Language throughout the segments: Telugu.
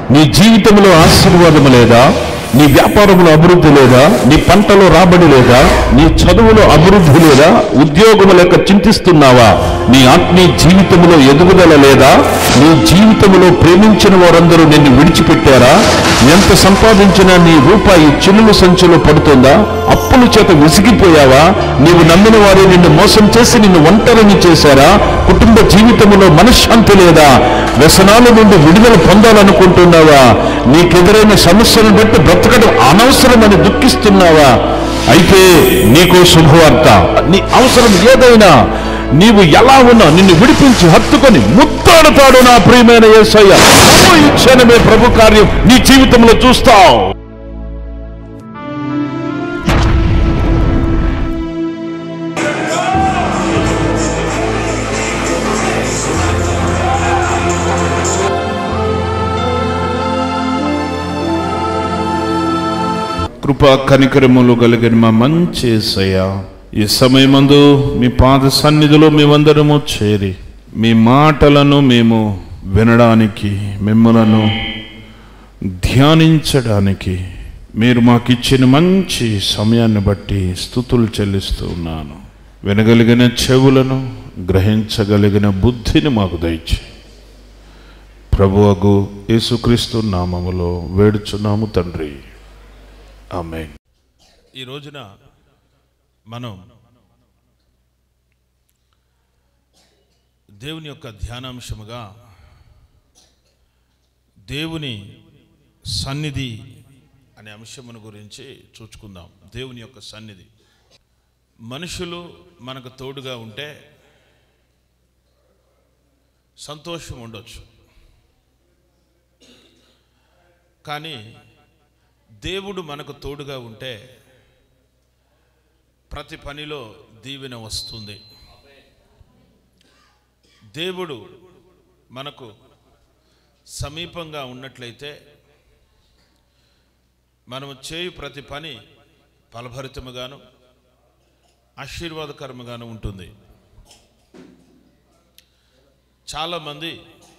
నీ జీవితంలో ఆశీర్వాదము లేదా నీ వ్యాపారంలో అభివృద్ధి లేదా నీ పంటలో రాబడి లేదా నీ చదువులో అభివృద్ధి లేదా ఉద్యోగము లేక చింతిస్తున్నావా నీ ఆత్మీయ జీవితంలో ఎదుగుదల లేదా నీ జీవితంలో ప్రేమించిన వారందరూ నిన్ను విడిచిపెట్టారా ఎంత సంపాదించినా నీ రూపాయి చిల్లుల సంచిలో పడుతుందా అప్పుల చేత విసిగిపోయావా నీవు నమ్మిన వారే నిన్ను మోసం చేసి నిన్ను ఒంటరిని చేశారా కుటుంబ జీవితంలో మనశ్శాంతి లేదా వ్యసనాల నుండి విడుదల పొందాలనుకుంటున్నావా నీకెదురైన సమస్యలను బట్టి బ్రతకడం అనవసరమని దుఃఖిస్తున్నావా అయితే నీకో శుభవార్త నీ అవసరం ఏదైనా నీవు ఎలా ఉన్నా నిన్ను విడిపించి హత్తుకొని ముత్తాడుతాడు నా ప్రియమైన యేసయ్య నమ్ము ఈ క్షణమే ప్రభు కార్యం నీ జీవితంలో చూస్తావు కృపా కనికరములు కలిగిన మా మంచి యేసయ్య ఈ సమయమందు మీ పాద సన్నిధిలో మేమందరము చేరి మీ మాటలను మేము వినడానికి మిమ్మలను ధ్యానించడానికి మీరు మాకు ఇచ్చిన మంచి సమయాన్ని బట్టి స్థుతులు చెల్లిస్తూ ఉన్నాను వినగలిగిన చెవులను గ్రహించగలిగిన బుద్ధిని మాకు దయచి ప్రభువగు యేసుక్రీస్తు నామములో వేడుచున్నాము తండ్రి ఆమె ఈ రోజున మనం దేవుని యొక్క ధ్యానాంశముగా దేవుని సన్నిధి అనే అంశమును గురించి చూచుకుందాం దేవుని యొక్క సన్నిధి మనుషులు మనకు తోడుగా ఉంటే సంతోషం ఉండొచ్చు కానీ దేవుడు మనకు తోడుగా ఉంటే ప్రతి పనిలో దీవెన వస్తుంది దేవుడు మనకు సమీపంగా ఉన్నట్లయితే మనము చేయు ప్రతి పని ఫలభరితముగాను ఆశీర్వాదకరముగాను ఉంటుంది చాలామంది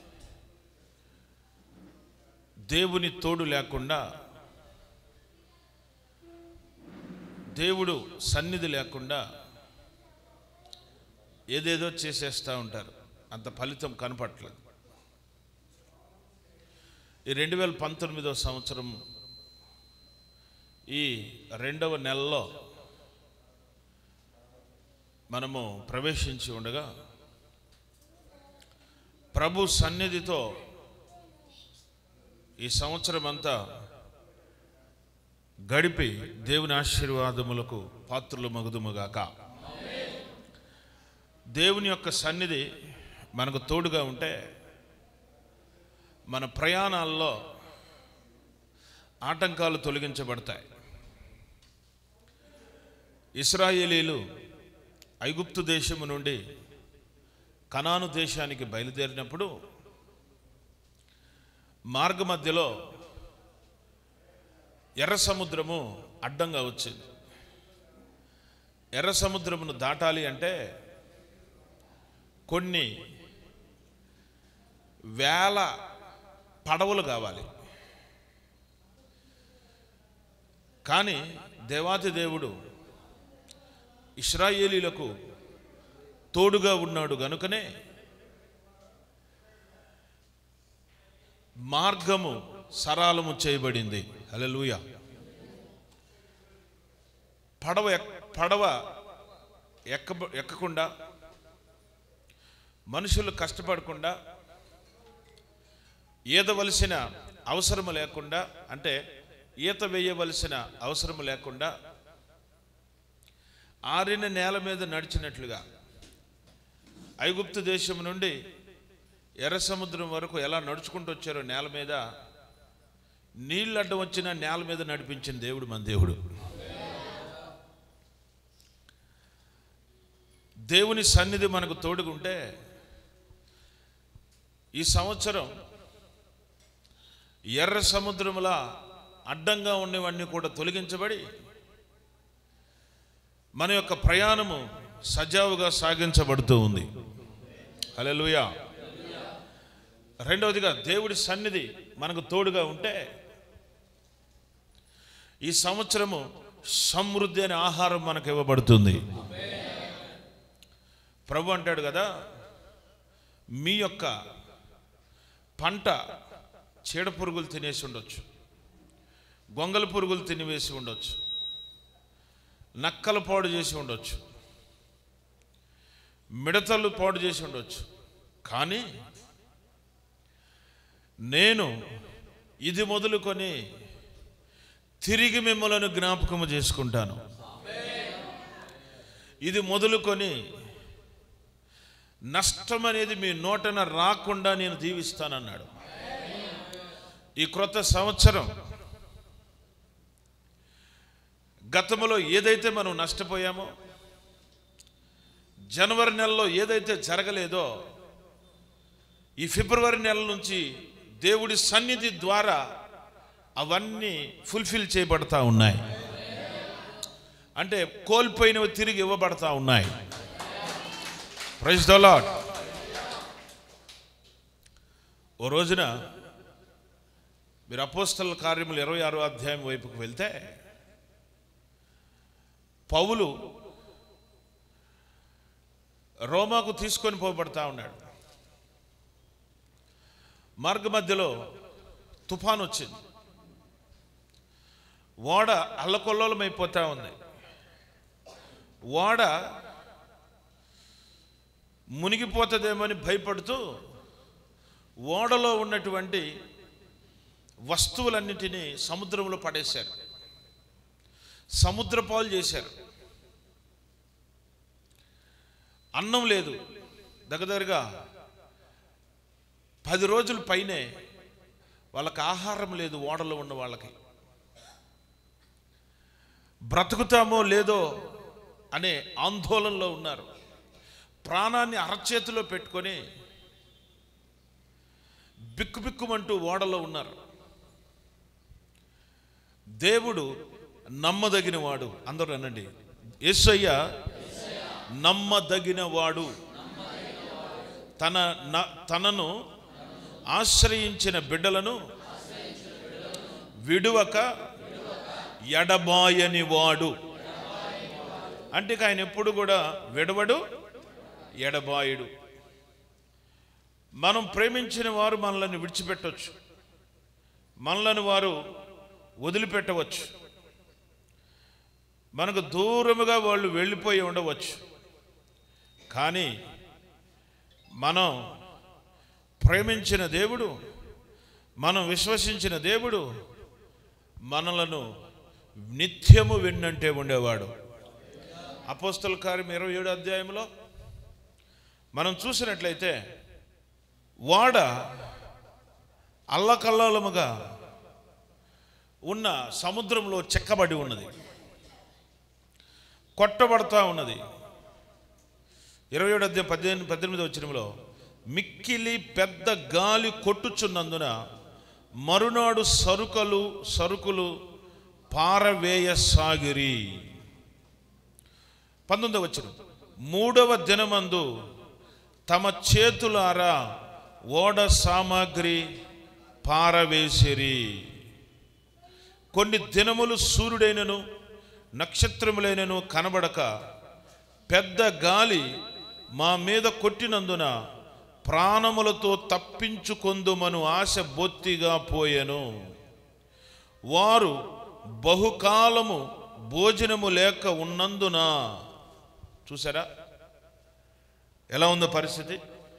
దేవుని తోడు లేకుండా దేవుడు సన్నిధి లేకుండా ఏదేదో చేసేస్తూ ఉంటారు అంత ఫలితం కనపట్లేదు ఈ రెండు వేల పంతొమ్మిదవ సంవత్సరం ఈ రెండవ నెలలో మనము ప్రవేశించి ఉండగా ప్రభు సన్నిధితో ఈ సంవత్సరం అంతా గడిపి దేవుని ఆశీర్వాదములకు పాత్రులు మగుదుముగాక దేవుని యొక్క సన్నిధి మనకు తోడుగా ఉంటే మన ప్రయాణాల్లో ఆటంకాలు తొలగించబడతాయి ఇస్రాయేలీలు ఐగుప్తు దేశము నుండి కనాను దేశానికి బయలుదేరినప్పుడు మార్గ మధ్యలో ఎర్ర సముద్రము అడ్డంగా వచ్చింది ఎర్ర సముద్రమును దాటాలి అంటే కొన్ని వేల పడవలు కావాలి కానీ దేవాతి దేవుడు ఇస్రాయేలీలకు తోడుగా ఉన్నాడు గనుకనే మార్గము సరాలము చేయబడింది హల్లెలూయా పడవ ఎక్- పడవ ఎక్క ఎక్కకుండా మనుషులు కష్టపడకుండా ఈదవలసిన అవసరము లేకుండా అంటే ఈత వేయవలసిన అవసరము లేకుండా ఆరిన నేల మీద నడిచినట్లుగా ఐగుప్తు దేశం నుండి ఎర్ర సముద్రం వరకు ఎలా నడుచుకుంటూ వచ్చారో నేల మీద నీళ్ళు అడ్డం వచ్చిన నేల మీద నడిపించిన దేవుడు మన దేవుడు దేవుని సన్నిధి మనకు తోడుగుంటే ఈ సంవత్సరం ఎర్ర సముద్రములా అడ్డంగా ఉండేవన్నీ కూడా తొలగించబడి మన యొక్క ప్రయాణము సజావుగా సాగించబడుతూ ఉంది హల్లెలూయా రెండవదిగా దేవుడి సన్నిధి మనకు తోడుగా ఉంటే ఈ సంవత్సరము సమృద్ధి అనే ఆహారం మనకు ఇవ్వబడుతుంది ప్రభు అంటాడు కదా మీ యొక్క పంట చీడ పురుగులు తినేసి ఉండొచ్చు గొంగల పురుగులు తినివేసి ఉండొచ్చు నక్కలు పాడు చేసి ఉండొచ్చు మిడతలు పాడు చేసి ఉండొచ్చు కానీ నేను ఇది మొదలుకొని తిరిగి మిమ్మలను జ్ఞాపకము చేసుకుంటాను ఇది మొదలుకొని నష్టం అనేది మీ నోటన రాకుండా నేను దీవిస్తానన్నాడు ఈ క్రొత్త సంవత్సరం గతంలో ఏదైతే మనం నష్టపోయామో జనవరి నెలలో ఏదైతే జరగలేదో ఈ ఫిబ్రవరి నెల నుంచి దేవుడి సన్నిధి ద్వారా అవన్నీ ఫుల్ఫిల్ చేయబడతా ఉన్నాయి అంటే కోల్పోయినవి తిరిగి ఇవ్వబడతా ఉన్నాయి ప్రైజ్ ద లాడ్ ఓ రోజున మీరు అపోస్తల కార్యములు ఇరవై ఆరో అధ్యాయం వైపుకు వెళ్తే పౌలు రోమాకు తీసుకొని పోబడతా ఉన్నాడు మార్గ మధ్యలో తుఫాన్ వచ్చింది ఓడ అల్లకొల్లోలమైపోతా ఉంది ఓడ మునిగిపోతుందేమని భయపడుతూ ఓడలో ఉన్నటువంటి వస్తువులన్నిటినీ సముద్రంలో పడేశారు సముద్ర పాలు చేశారు అన్నం లేదు దగ్గరగా పది రోజుల పైనే వాళ్ళకి ఆహారం లేదు ఓడలో ఉన్న వాళ్ళకి బ్రతుకుతామో లేదో అనే ఆందోళనలో ఉన్నారు ప్రాణాన్ని అరచేతిలో పెట్టుకొని బిక్కుబిక్కుమంటూ ఓడలో ఉన్నారు దేవుడు నమ్మదగిన వాడు అందరూ అనండి యేసయ్య నమ్మదగిన వాడు తన న- తనను ఆశ్రయించిన బిడ్డలను విడువక ఎడబాయని వాడు అంటే ఇక ఆయన ఎప్పుడు కూడా విడవడు ఎడబాయుడు మనం ప్రేమించిన వారు మనల్ని విడిచిపెట్టవచ్చు మనలను వారు వదిలిపెట్టవచ్చు మనకు దూరముగా వాళ్ళు వెళ్ళిపోయి ఉండవచ్చు కానీ మనం ప్రేమించిన దేవుడు మనం విశ్వసించిన దేవుడు మనలను నిత్యము వెన్నంటే ఉండేవాడు అపోస్తల కార్యం ఇరవై ఏడు అధ్యాయంలో మనం చూసినట్లయితే వాడ అల్లకల్లోలముగా ఉన్న సముద్రంలో చెక్కబడి ఉన్నది కొట్టబడతా ఉన్నది ఇరవై ఏడు అధ్యాయం పద్దెనిమిది పద్దెనిమిది వచ్చినంలో మిక్కిలి పెద్ద గాలి కొట్టుచున్నందున మరునాడు సరుకలు సరుకులు పారవేయసాగిరి పంతొమ్మిదవ వచ్చిన మూడవ దినమందు తమ చేతులారా ఓడ సామాగ్రి పారవేసిరి కొన్ని దినములు సూర్యుడైనను నక్షత్రములైనను కనబడక పెద్ద గాలి మా మీద కొట్టినందున ప్రాణములతో తప్పించుకొందుమను ఆశ బొత్తిగా పోయెను వారు బహుకాలము భోజనము లేక ఉన్నందున చూసారా ఎలా ఉందో పరిస్థితి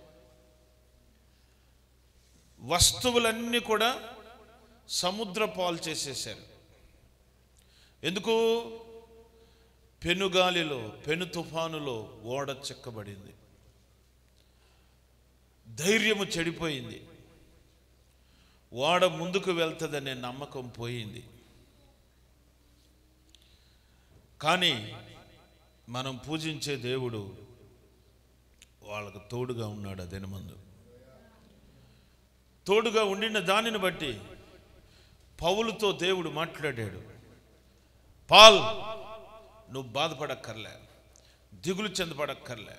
వస్తువులన్నీ కూడా సముద్ర పాలు చేసేసారు ఎందుకు పెనుగాలిలో పెను తుఫానులో ఓడ చెక్కబడింది ధైర్యము చెడిపోయింది ఓడ ముందుకు వెళ్తుందనే నమ్మకం పోయింది కానీ మనం పూజించే దేవుడు వాళ్ళకు తోడుగా ఉన్నాడు అదే ముందు తోడుగా ఉండిన దానిని బట్టి పౌలుతో దేవుడు మాట్లాడాడు పాల్ నువ్వు బాధపడక్కర్లే దిగులు చెందపడక్కర్లే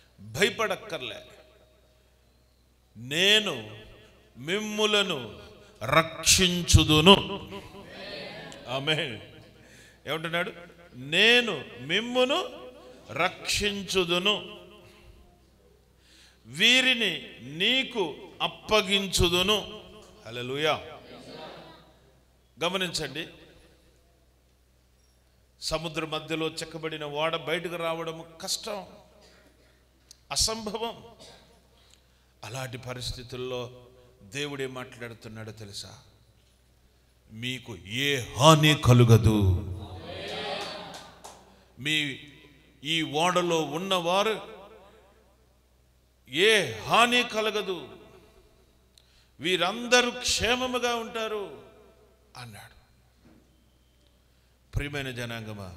భయపడక్కర్లే నేను మిమ్ములను రక్షించుదును ఆమె ఏమంటున్నాడు నేను మిమ్మును రక్షించుదును వీరిని నీకు అప్పగించుదును హల్లెలూయా గమనించండి సముద్ర మధ్యలో చెక్కబడిన ఓడ బయటకు రావడం కష్టం అసంభవం అలాంటి పరిస్థితుల్లో దేవుడే మాట్లాడుతున్నాడో తెలుసా మీకు ఏ హాని కలుగదు మీ ఈ ఓడలో ఉన్నవారు ఏ హాని కలగదు వీరందరూ క్షేమముగా ఉంటారు అన్నాడు ప్రియమైన జనాంగమా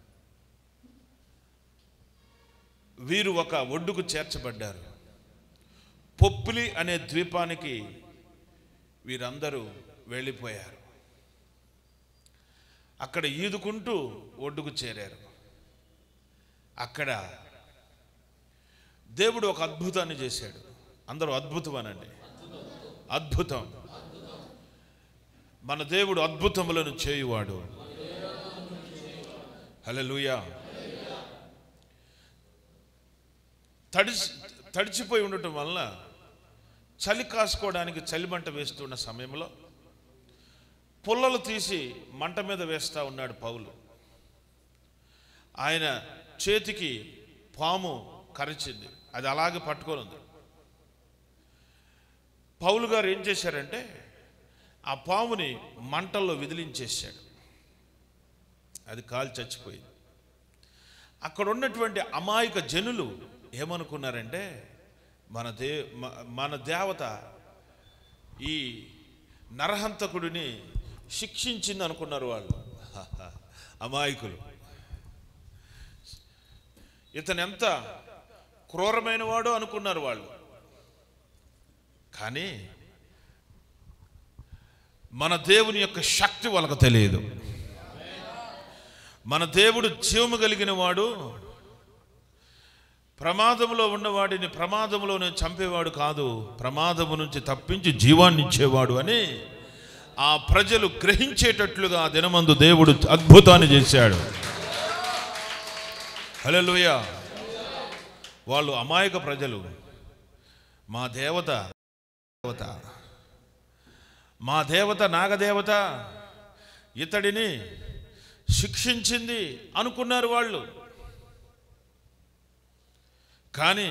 వీరు ఒక ఒడ్డుకు చేర్చబడ్డారు పొప్పిలి అనే ద్వీపానికి వీరందరూ వెళ్ళిపోయారు అక్కడ ఈదుకుంటూ ఒడ్డుకు చేరారు అక్కడ దేవుడు ఒక అద్భుతాన్ని చేశాడు అందరూ అద్భుతం అనండి అద్భుతం మన దేవుడు అద్భుతములను చేయువాడు హల్లెలూయా తడిసి తడిచిపోయి ఉండటం వలన చలి కాసుకోవడానికి చలిమంట వేస్తున్న సమయంలో పుల్లలు తీసి మంట మీద వేస్తా ఉన్నాడు పౌలు ఆయన చేతికి పాము కరిచింది అది అలాగే పట్టుకొని ఉంది పౌలు గారు ఏం చేశారంటే ఆ పాముని మంటల్లో విదిలించేశాడు అది కాలు చచ్చిపోయింది అక్కడ ఉన్నటువంటి అమాయక జనులు ఏమనుకున్నారంటే మన దే మ- మన దేవత ఈ నరహంతకుడిని శిక్షించింది అనుకున్నారు వాళ్ళు అమాయకులు ఇతను ఎంత క్రూరమైన వాడో అనుకున్నారు వాళ్ళు కానీ మన దేవుని యొక్క శక్తి వాళ్ళకు తెలియదు మన దేవుడు జీవము కలిగిన వాడు ప్రమాదంలో ఉన్నవాడిని ప్రమాదంలోనే చంపేవాడు కాదు ప్రమాదము నుంచి తప్పించి జీవాన్ని ఇచ్చేవాడు అని ఆ ప్రజలు గ్రహించేటట్లుగా ఆ దినమందు దేవుడు అద్భుతాన్ని చేశాడు హల్లెలూయా వాళ్ళు అమాయక ప్రజలు మా దేవత దేవత మా దేవత నాగదేవత ఇతడిని శిక్షించింది అనుకున్నారు వాళ్ళు కానీ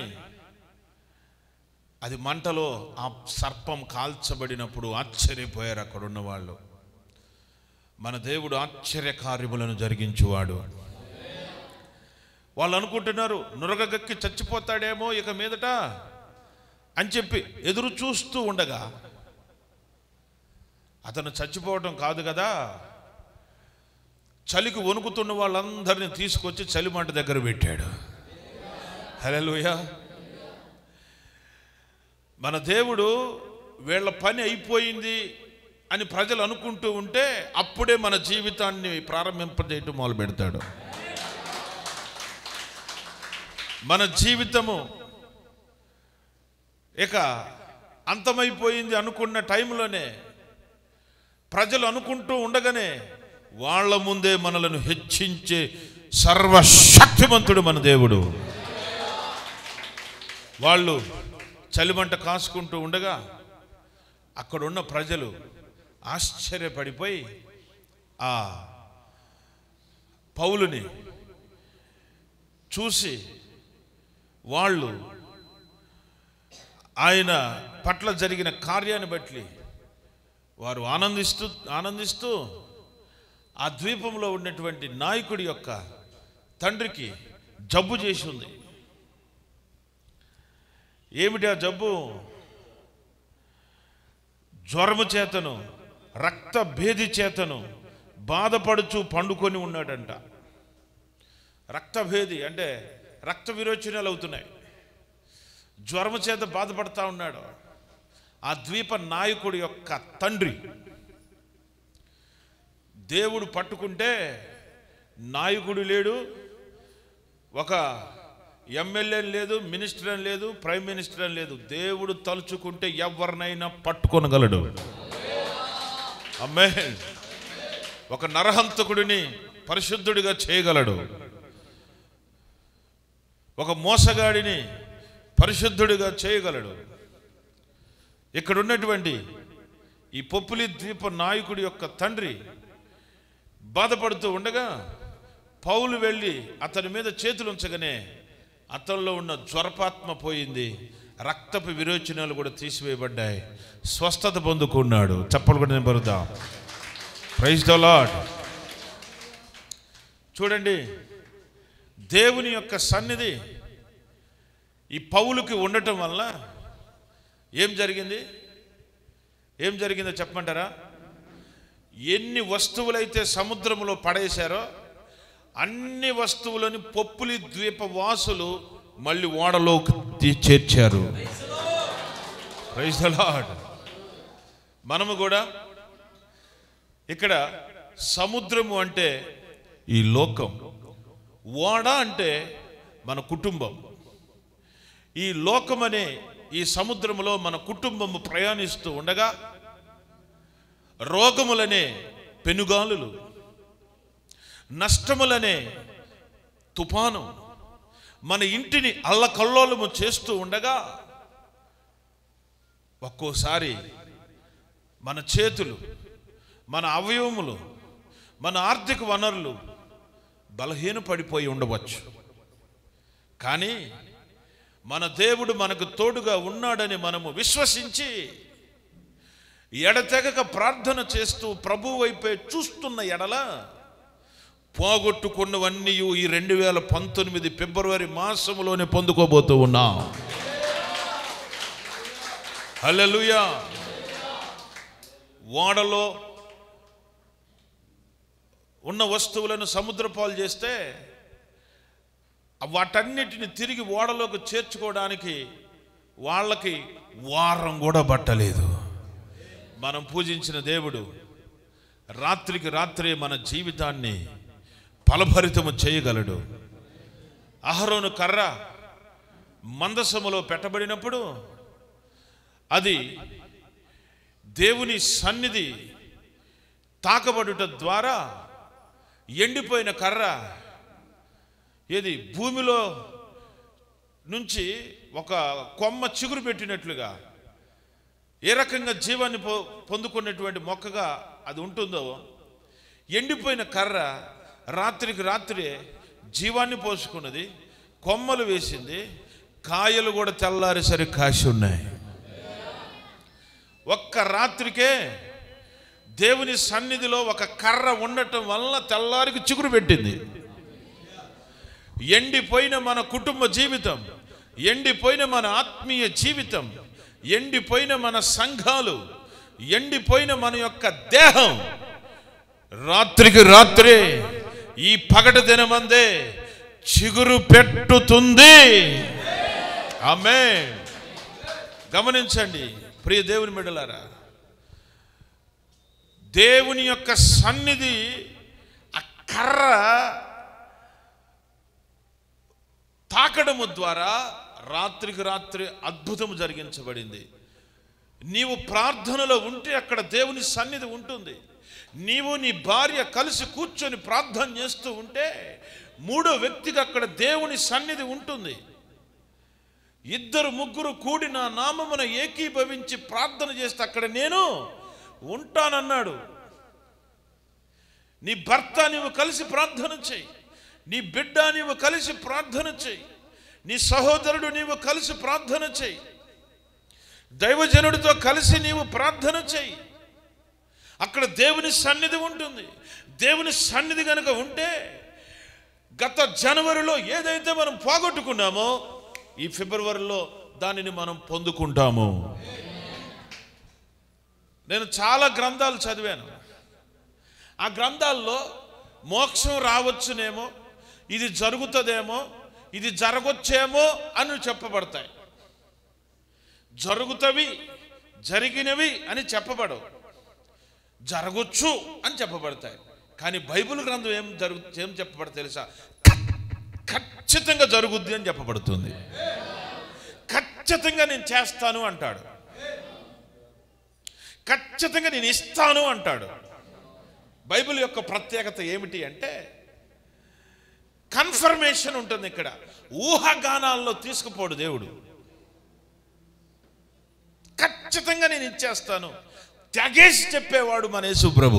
అది మంటలో ఆ సర్పం కాల్చబడినప్పుడు ఆశ్చర్యపోయారు అక్కడ ఉన్న వాళ్ళు మన దేవుడు ఆశ్చర్య కార్యములను జరిగించువాడు వాళ్ళు అనుకుంటున్నారు నురగగక్కి చచ్చిపోతాడేమో ఇక మీదట అని చెప్పి ఎదురు చూస్తూ ఉండగా అతను చచ్చిపోవటం కాదు కదా చలికి వణుకుతున్న వాళ్ళందరినీ తీసుకొచ్చి చలిమంట దగ్గర పెట్టాడు హలోయ మన దేవుడు వీళ్ళ పని అయిపోయింది అని ప్రజలు అనుకుంటూ ఉంటే అప్పుడే మన జీవితాన్ని ప్రారంభింపజేయటం మొదలు పెడతాడు మన జీవితము ఇక అంతమైపోయింది అనుకున్న టైంలోనే ప్రజలు అనుకుంటూ ఉండగానే వాళ్ళ ముందే మనలను హెచ్చించే సర్వశక్తిమంతుడు మన దేవుడు వాళ్ళు చలిమంట కాసుకుంటూ ఉండగా అక్కడున్న ప్రజలు ఆశ్చర్యపడిపోయి ఆ పౌలుని చూసి వాళ్ళు ఆయన పట్ల జరిగిన కార్యాన్ని బట్టి వారు ఆనందిస్తూ ఆనందిస్తూ ఆ ద్వీపంలో ఉన్నటువంటి నాయకుడి యొక్క తండ్రికి జబ్బు చేసి ఉంది ఏమిటి ఆ జబ్బు జ్వరము చేతను రక్త భేది చేతను బాధపడుచు పండుకొని ఉన్నాడంట రక్తభేది అంటే రక్త విరోచనాలు అవుతున్నాయి జ్వరము చేత బాధపడతా ఉన్నాడు ఆ ద్వీప నాయకుడి యొక్క తండ్రి దేవుడు పట్టుకుంటే నాయకుడు లేడు ఒక ఎమ్మెల్యే లేదు మినిస్టర్ అని లేదు ప్రైమ్ మినిస్టర్ అని లేదు దేవుడు తలుచుకుంటే ఎవరినైనా పట్టుకొనగలడు అమ్మే ఒక నరహంతకుడిని పరిశుద్ధుడిగా చేయగలడు ఒక మోసగాడిని పరిశుద్ధుడిగా చేయగలడు ఇక్కడ ఉన్నటువంటి ఈ పొప్పులి ద్వీప నాయకుడి యొక్క తండ్రి బాధపడుతూ ఉండగా పౌలు వెళ్ళి అతని మీద చేతులు ఉంచగానే అతనిలో ఉన్న జ్వరపాత్మ పోయింది రక్తపు విరోచనాలు కూడా తీసివేయబడ్డాయి స్వస్థత పొందుకున్నాడు చప్పలు కూడా నేను పరుద్దాం ప్రైజ్ ద లాడ్ చూడండి దేవుని యొక్క సన్నిధి ఈ పౌలుకి ఉండటం వల్ల ఏం జరిగింది ఏం జరిగిందో చెప్పమంటారా ఎన్ని వస్తువులైతే సముద్రంలో పడేశారో అన్ని వస్తువులని పొప్పులి ద్వీప వాసులు మళ్ళీ ఓడలోకి తీ- చేర్చారు ప్రైజ్ ద లార్డ్ మనము కూడా ఇక్కడ సముద్రము అంటే ఈ లోకం ఓడ అంటే మన కుటుంబం ఈ లోకం అనే ఈ సముద్రములో మన కుటుంబము ప్రయాణిస్తూ ఉండగా రోగములనే పెనుగాలులు నష్టములనే తుఫాను మన ఇంటిని అల్లకల్లోలము చేస్తూ ఉండగా ఒక్కోసారి మన చేతులు మన అవయవములు మన ఆర్థిక వనరులు బలహీనపడిపోయి ఉండవచ్చు కానీ మన దేవుడు మనకు తోడుగా ఉన్నాడని మనము విశ్వసించి ఎడతెగక ప్రార్థన చేస్తూ ప్రభు వైపే చూస్తున్న ఎడల పోగొట్టుకున్నవన్నీ ఈ రెండు వేల పంతొమ్మిది ఫిబ్రవరి మాసములోనే పొందుకోబోతూ ఉన్నాం హల్లెలూయా ఓడలో ఉన్న వస్తువులను సముద్రపాలు చేస్తే వాటన్నిటిని తిరిగి ఓడలోకి చేర్చుకోవడానికి వాళ్ళకి వారం కూడా పట్టలేదు మనం పూజించిన దేవుడు రాత్రికి రాత్రే మన జీవితాన్ని ఫలభరితము చేయగలడు అహరోను కర్ర మందసములో పెట్టబడినప్పుడు అది దేవుని సన్నిధి తాకబడుట ద్వారా ఎండిపోయిన కర్ర ఏది భూమిలో నుంచి ఒక కొమ్మ చిగురు పెట్టినట్లుగా ఏ రకంగా జీవాన్ని పొ పొందుకున్నటువంటి మొక్కగా అది ఉంటుందో ఎండిపోయిన కర్ర రాత్రికి రాత్రే జీవాన్ని పోసుకున్నది కొమ్మలు వేసింది కాయలు కూడా తెల్లారేసరికి కాసి ఉన్నాయి ఒక్క రాత్రికే దేవుని సన్నిధిలో ఒక కర్ర ఉండటం వల్ల తెల్లారికి చిగురు పెట్టింది ఎండిపోయిన మన కుటుంబ జీవితం ఎండిపోయిన మన ఆత్మీయ జీవితం ఎండిపోయిన మన సంఘాలు ఎండిపోయిన మన యొక్క దేహం రాత్రికి రాత్రే ఈ పగటి దినమందే చిగురు పెట్టుతుంది ఆమె గమనించండి ప్రియ దేవుని బిడ్డలారా దేవుని యొక్క సన్నిధి ఆ కర్ర తాకడము ద్వారా రాత్రికి రాత్రి అద్భుతము జరిగించబడింది నీవు ప్రార్థనలో ఉంటే అక్కడ దేవుని సన్నిధి ఉంటుంది నీవు నీ భార్య కలిసి కూర్చొని ప్రార్థన చేస్తూ ఉంటే మూడో వ్యక్తికి అక్కడ దేవుని సన్నిధి ఉంటుంది ఇద్దరు ముగ్గురు కూడి నా నామమున ఏకీభవించి ప్రార్థన చేస్తే అక్కడ నేను ఉంటానన్నాడు నీ భర్త నీవు కలిసి ప్రార్థన చేయి నీ బిడ్డ నీవు కలిసి ప్రార్థన చేయి నీ సహోదరుడు నీవు కలిసి ప్రార్థన చేయి దైవజనుడితో కలిసి నీవు ప్రార్థన చేయి అక్కడ దేవుని సన్నిధి ఉంటుంది దేవుని సన్నిధి కనుక ఉంటే గత జనవరిలో ఏదైతే మనం పోగొట్టుకున్నామో ఈ ఫిబ్రవరిలో దానిని మనం పొందుకుంటాము నేను చాలా గ్రంథాలు చదివాను ఆ గ్రంథాల్లో మోక్షం రావచ్చునేమో ఇది జరుగుతుందేమో ఇది జరగొచ్చేమో అని చెప్పబడతాయి జరుగుతవి జరిగినవి అని చెప్పబడవు జరగొచ్చు అని చెప్పబడతాయి కానీ బైబిల్ గ్రంథం ఏం జరుగు ఏం చెప్పబడతాయి తెలుసా ఖచ్చితంగా జరుగుద్ది అని చెప్పబడుతుంది ఖచ్చితంగా నేను చేస్తాను అంటాడు ఖచ్చితంగా నేను ఇస్తాను అంటాడు బైబిల్ యొక్క ప్రత్యేకత ఏమిటి అంటే కన్ఫర్మేషన్ ఉంటుంది ఇక్కడ ఊహాగానాల్లో తీసుకుపోడు దేవుడు ఖచ్చితంగా నేను ఇచ్చేస్తాను తెగేసి చెప్పేవాడు మన యేసు ప్రభు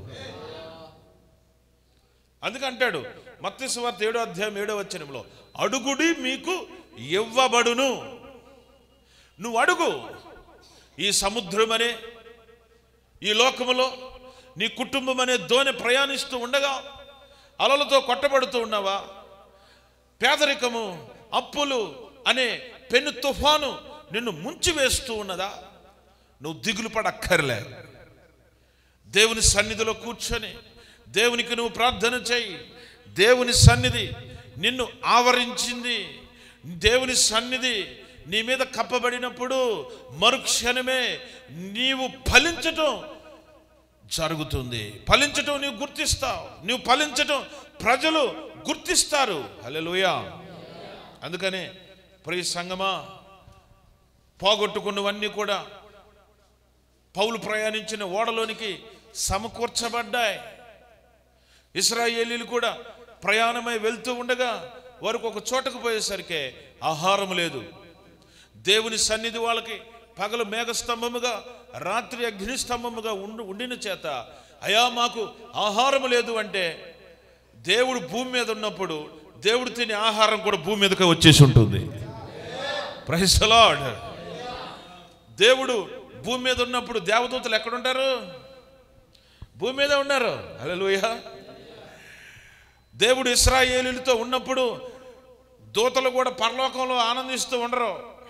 అందుకంటాడు మత్స్సు వార్త ఏడో అధ్యాయం ఏడో వచనంలో అడుగుడి మీకు ఇవ్వబడును నువ్వు అడుగు ఈ సముద్రం అనే ఈ లోకములో నీ కుటుంబం అనే దోణి ప్రయాణిస్తూ ఉండగా అలలతో కొట్టబడుతూ ఉన్నావా పేదరికము అప్పులు అనే పెను తుఫాను నిన్ను ముంచివేస్తూ ఉన్నదా నువ్వు దిగులు పడక్కర్లే దేవుని సన్నిధిలో కూర్చొని దేవునికి నువ్వు ప్రార్థన చేయి దేవుని సన్నిధి నిన్ను ఆవరించింది దేవుని సన్నిధి నీ మీద కప్పబడినప్పుడు మరుక్షణమే నీవు ఫలించటం జరుగుతుంది ఫలించటం నీవు గుర్తిస్తావు నీవు ఫలించటం ప్రజలు గుర్తిస్తారు హల్లెలూయా అందుకనే ప్రియ సంగమా పోగొట్టుకున్నవన్నీ కూడా పౌలు ప్రయాణించిన ఓడలోనికి సమకూర్చబడ్డాయి ఇస్రాయేలీలు కూడా ప్రయాణమై వెళ్తూ ఉండగా వారికి ఒక చోటకు పోయేసరికి ఆహారం లేదు దేవుని సన్నిధి వాళ్ళకి పగలు మేఘస్తంభముగా రాత్రి అగ్నిస్తంభముగా ఉండు ఉండిన చేత అయా మాకు ఆహారం లేదు అంటే దేవుడు భూమి మీద ఉన్నప్పుడు దేవుడు తినే ఆహారం కూడా భూమి మీదకి వచ్చేసి ఉంటుంది ప్రైస్ ద లార్డ్ దేవుడు భూమి మీద ఉన్నప్పుడు దేవదూతలు ఎక్కడుంటారు భూమి మీద ఉన్నారు హల్లెలూయా దేవుడు ఇస్రాయేలీలతో ఉన్నప్పుడు దూతలు కూడా పరలోకంలో ఆనందిస్తూ ఉండరు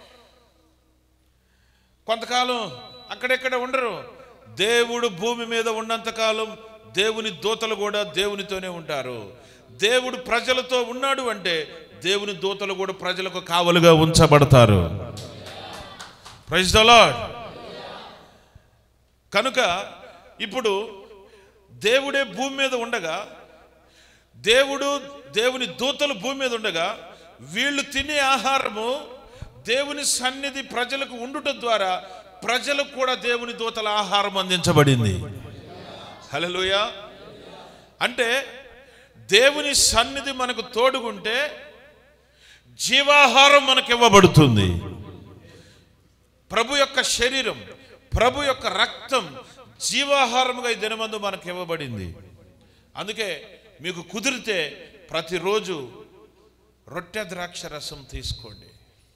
కొంతకాలం అక్కడెక్కడ ఉండరు దేవుడు భూమి మీద ఉన్నంతకాలం దేవుని దూతలు కూడా దేవునితోనే ఉంటారు దేవుడు ప్రజలతో ఉన్నాడు అంటే దేవుని దూతలు కూడా ప్రజలకు కావలుగా ఉంచబడతారు ప్రైజ్ ద లార్డ్ కనుక ఇప్పుడు దేవుడే భూమి మీద ఉండగా దేవుడు దేవుని దూతలు భూమి మీద ఉండగా వీళ్ళు తినే ఆహారము దేవుని సన్నిధి ప్రజలకు ఉండుట ద్వారా ప్రజలకు కూడా దేవుని దూతల ఆహారం అందించబడింది హలోయ అంటే దేవుని సన్నిధి మనకు తోడుగుంటే జీవాహారం మనకు ఇవ్వబడుతుంది ప్రభు యొక్క శరీరం ప్రభు యొక్క రక్తం జీవాహారముగా ఈ దినమందు మనకు ఇవ్వబడింది అందుకే మీకు కుదిరితే ప్రతిరోజు రొట్టె ద్రాక్ష రసం తీసుకోండి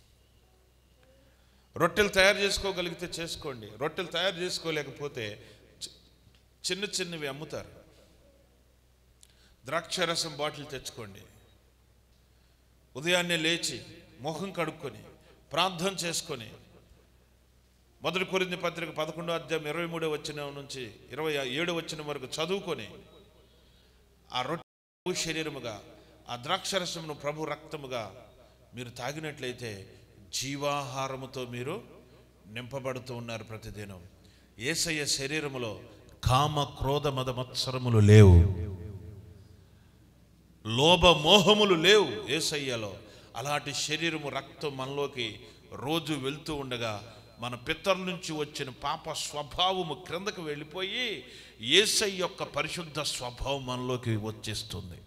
రొట్టెలు తయారు చేసుకోగలిగితే చేసుకోండి రొట్టెలు తయారు చేసుకోలేకపోతే చి- చిన్న చిన్నవి అమ్ముతారు ద్రాక్ష రసం బాటిల్ తెచ్చుకోండి ఉదయాన్నే లేచి ముఖం కడుక్కొని ప్రార్థన చేసుకొని మొదటి కొరింది పత్రిక పదకొండో అధ్యాయం ఇరవై మూడో వచ్చిన నుంచి ఇరవై ఏడు వచ్చిన వరకు చదువుకొని ఆ రొట్టె శరీరముగా ఆ ద్రాక్షరసమును ప్రభు రక్తముగా మీరు తాగినట్లయితే జీవాహారముతో మీరు నింపబడుతూ ఉన్నారు ప్రతిదినం ఏసయ్య శరీరములో కామ క్రోధ మద మత్సరములు లేవు లోభ మోహములు లేవు ఏసయ్యలో అలాంటి శరీరము రక్తం మనలోకి రోజు వెళ్తూ ఉండగా మన పితరుల నుంచి వచ్చిన పాప స్వభావము క్రిందకు వెళ్ళిపోయి ఏసై యొక్క పరిశుద్ధ స్వభావం మనలోకి వచ్చేస్తుంది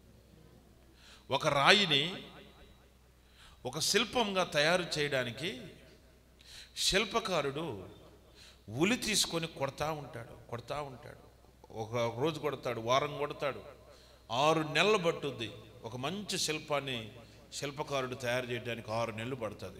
ఒక రాయిని ఒక శిల్పంగా తయారు చేయడానికి శిల్పకారుడు ఉలి తీసుకొని కొడతా ఉంటాడు కొడతా ఉంటాడు ఒక రోజు కొడతాడు వారం కొడతాడు ఆరు నెలలు పట్టుద్ది ఒక మంచి శిల్పాన్ని శిల్పకారుడు తయారు చేయడానికి ఆరు నెలలు పడుతుంది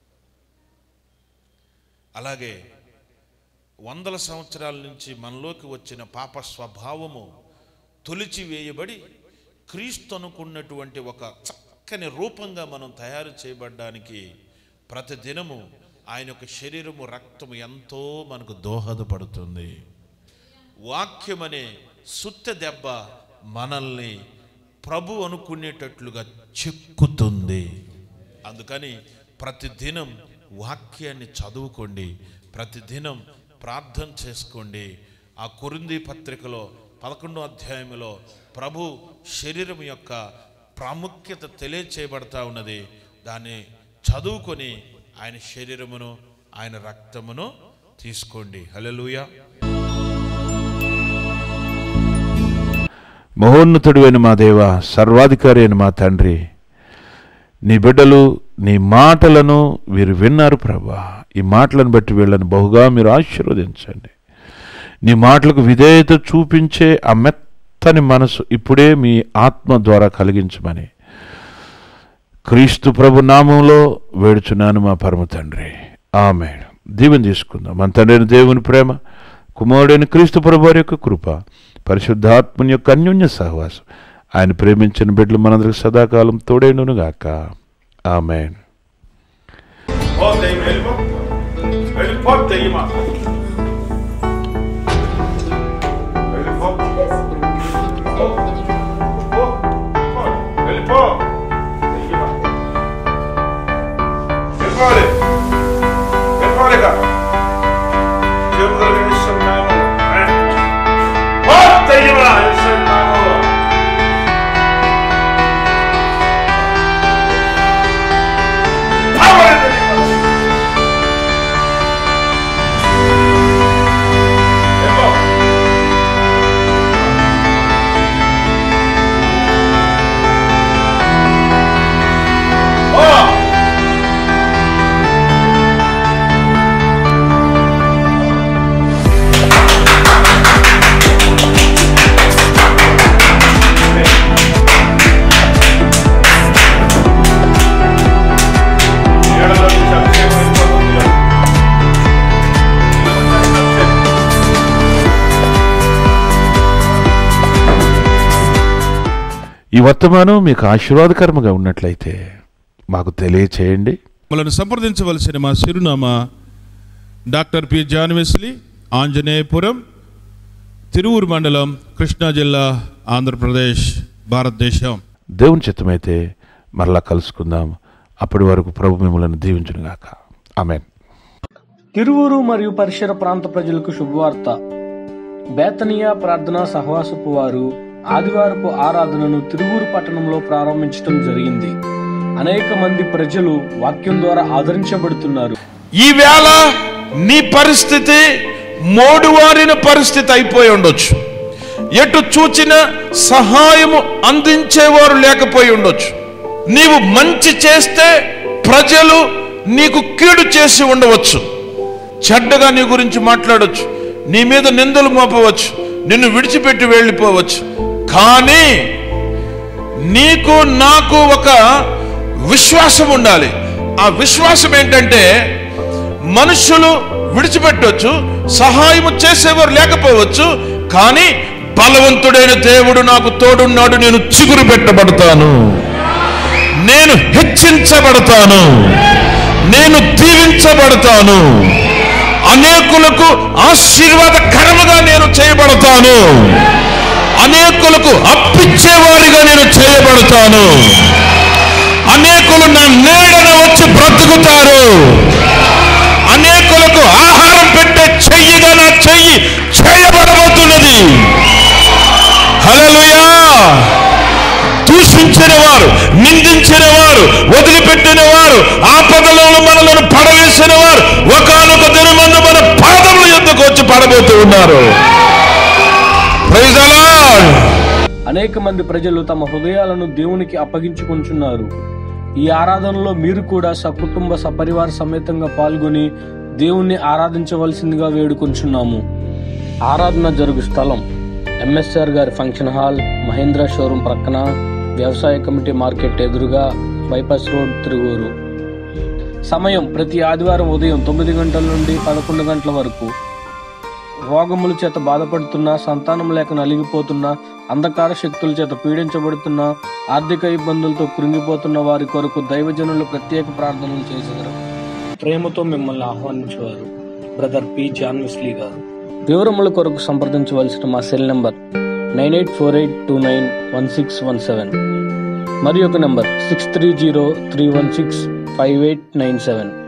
అలాగే వందల సంవత్సరాల నుంచి మనలోకి వచ్చిన పాప స్వభావము తొలిచి వేయబడి క్రీస్తు అనుకున్నటువంటి ఒక చక్కని రూపంగా మనం తయారు చేయబడ్డానికి ప్రతి దినము ఆయన యొక్క శరీరము రక్తము ఎంతో మనకు దోహదపడుతుంది వాక్యం అనే సుత్తె దెబ్బ మనల్ని ప్రభు అనుకునేటట్లుగా చెక్కుతుంది అందుకని ప్రతిదినం వాక్యాన్ని చదువుకోండి ప్రతిదినం ప్రార్థన చేసుకోండి ఆ కొరింది పత్రికలో పదకొండో అధ్యాయంలో ప్రభు శరీరం యొక్క ప్రాముఖ్యత తెలియచేయబడతా ఉన్నది దాన్ని చదువుకొని ఆయన శరీరమును ఆయన రక్తమును తీసుకోండి హల్లెలూయా మహోన్నతుడు అయిన మా దేవ సర్వాధికారి అయిన మా తండ్రి నీ బిడ్డలు నీ మాటలను వీరు విన్నారు ప్రభా ఈ మాటలను బట్టి వీళ్ళని బహుగా మీరు ఆశీర్వదించండి నీ మాటలకు విధేయత చూపించే ఆ మెత్తని మనసు ఇప్పుడే మీ ఆత్మ ద్వారా కలిగించమని క్రీస్తు ప్రభు నామంలో వేడుచున్నాను మా పరమ తండ్రి ఆమె దీవెన తీసుకుందాం మన తండ్రి దేవుని ప్రేమ కుమారుడైన క్రీస్తు ప్రభు వారి యొక్క కృప పరిశుద్ధాత్మని యొక్క అన్యోన్య సహవాసం ఆయన ప్రేమించిన బిడ్డలు మనందరికి సదాకాలం తోడేనును గాక ఆమె ఓ దయ్యం వెళ్ళిపో వెళ్ళిపో దయ్యమా వెళ్ళిపో పో. పో. పో. వెళ్ళిపో దయ్యమా వెళ్ళిపోవాలి వెళ్ళిపోవాలి ఇక. చెబుదల యేసు నామములో. పో దయ్యమా యేసు నామములో. Power in the name of Jesus. వెళ్ళిపో. పో. ఏడలో నుంచి అభిషేకం వెళ్ళిపోతుంది. ఈ వర్తమానం మీకు ఆశీర్వాదకరంగా ఉన్నట్లయితే మాకు తెలియచేయండి మమ్మల్ని సంప్రదించవలసిన మా చిరునామా doctor P John Wesley Anjaneyapuram Tiruvuru మండలం కృష్ణా జిల్లా ఆంధ్రప్రదేశ్ భారతదేశం దేవుని చిత్తమైతే మరలా కలుసుకుందాం అప్పటి వరకు ప్రభు మిమ్మల్ని దీవించునుగాక ఆమెన్ తిరువూరు మరియు పరిసర ప్రాంత ప్రజలకు శుభవార్త బేతనియా ప్రార్థనా సహవాసపు వారు ఆదివారపు ఆరాధనను తిరువూరు పట్టణంలో ప్రారంభించడం జరిగింది అనేక మంది ప్రజలు వాక్యం ద్వారా ఆదరించబడుతున్నారు ఈవేళ నీ పరిస్థితి మోడువారిన పరిస్థితి అయిపోయి ఉండొచ్చు ఎటు చూచిన సహాయము అందించేవారు లేకపోయి ఉండొచ్చు నీవు మంచి చేస్తే ప్రజలు నీకు కీడు చేసి ఉండవచ్చు చెడ్డగా నీ గురించి మాట్లాడొచ్చు నీ మీద నిందలు మోపవచ్చు నిన్ను విడిచిపెట్టి వెళ్ళిపోవచ్చు కానీ నీకు నాకు ఒక విశ్వాసం ఉండాలి ఆ విశ్వాసం ఏంటంటే మనుషులు విడిచిపెట్టవచ్చు సహాయం చేసేవారు లేకపోవచ్చు కానీ బలవంతుడైన దేవుడు నాకు తోడున్నాడు నేను చిగురు పెట్టబడతాను నేను హెచ్చించబడతాను నేను దీవించబడతాను అనేకులకు ఆశీర్వాదకరముగా నేను చేయబడతాను అనేకులకు అప్పిచ్చేవారిగా నేను చేయబడతాను అనేకులు నా నీడన వచ్చి బ్రతుకుతారు అనేకులకు ఆహారం పెట్టే చెయ్యిగా నా చెయ్యి చేయబడబోతున్నది హల్లెలూయా దూషించిన వారు నిందించిన వారు వదిలిపెట్టిన వారు ఆపదలో మనలను పడవేసిన వారు ఒకనొక దినమందు మన పాదముల ఎందుకు వచ్చి పడబోతూ ఉన్నారు Praise the Lord. అనేక మంది ప్రజలు తమ హృదయాలను దేవునికి అప్పగించుకుంటున్నారు ఈ ఆరాధనలో మీరు కూడా సకుటుంబ సపరివార సమేతంగా పాల్గొని దేవుణ్ణి ఆరాధించవలసిందిగా వేడుకొంచున్నాము ఆరాధన జరుగు స్థలం ఎంఎస్ఆర్ గారి ఫంక్షన్ హాల్ మహేంద్ర షోరూం ప్రక్కన వ్యవసాయ కమిటీ మార్కెట్ ఎదురుగా బైపాస్ రోడ్ తిరువూరు సమయం ప్రతి ఆదివారం ఉదయం తొమ్మిది గంటల నుండి పదకొండు గంటల వరకు రోగముల చేత బాధపడుతున్న సంతానం లేక నలిగిపోతున్న అంధకార శక్తుల చేత పీడించబడుతున్న ఆర్థిక ఇబ్బందులతో కృంగిపోతున్న వారి కొరకు దైవజనులు ప్రత్యేక ప్రార్థనలు చేసేవారు ప్రేమతో మిమ్మల్ని ఆహ్వానించేవారు బ్రదర్ పి జాన్ వెస్లీ గారు వివరముల కొరకు సంప్రదించవలసిన మా cell number nine eight four eight two nine one six one seven మరి ఒక number six three zero three one six five eight nine seven